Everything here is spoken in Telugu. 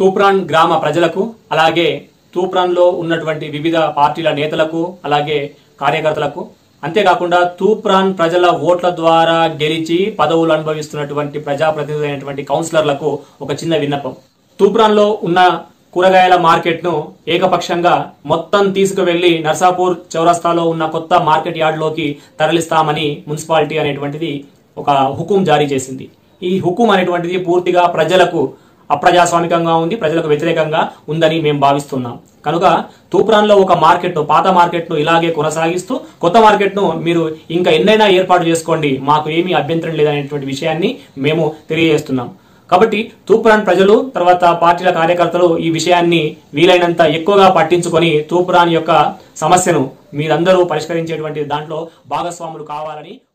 తూప్రాన్ గ్రామ ప్రజలకు అలాగే తూప్రాన్లో ఉన్నటువంటి వివిధ పార్టీల నేతలకు అలాగే కార్యకర్తలకు అంతేకాకుండా తూప్రాన్ ప్రజల ఓట్ల ద్వారా గెలిచి పదవులు అనుభవిస్తున్నటువంటి ప్రజాప్రతినిధి అయినటువంటి కౌన్సిలర్లకు ఒక చిన్న విన్నపం తూప్రాన్లో ఉన్న కూరగాయల మార్కెట్ను ఏకపక్షంగా మొత్తం తీసుకువెళ్లి నర్సాపూర్ చౌరస్తాలో ఉన్న కొత్త మార్కెట్ యార్డ్లోకి తరలిస్తామని మున్సిపాలిటీ అనేటువంటిది ఒక హుకుం జారీ చేసింది ఈ హుకుం అనేటువంటిది పూర్తిగా ప్రజలకు అప్రజాస్వామికంగా ఉంది ప్రజలకు వ్యతిరేకంగా ఉందని మేము భావిస్తున్నాం కనుక తూప్రాన్లో ఒక మార్కెట్ పాత మార్కెట్ ను ఇలాగే కొనసాగిస్తూ కొత్త మార్కెట్ ను మీరు ఇంకా ఎన్నైనా ఏర్పాటు చేసుకోండి మాకు ఏమీ అభ్యంతరం లేదనేటువంటి విషయాన్ని మేము తెలియజేస్తున్నాం కాబట్టి తూప్రాన్ ప్రజలు తర్వాత పార్టీల కార్యకర్తలు ఈ విషయాన్ని వీలైనంత ఎక్కువగా పట్టించుకొని తూప్రాన్ యొక్క సమస్యను మీరందరూ పరిష్కరించేటువంటి దాంట్లో భాగస్వాములు కావాలని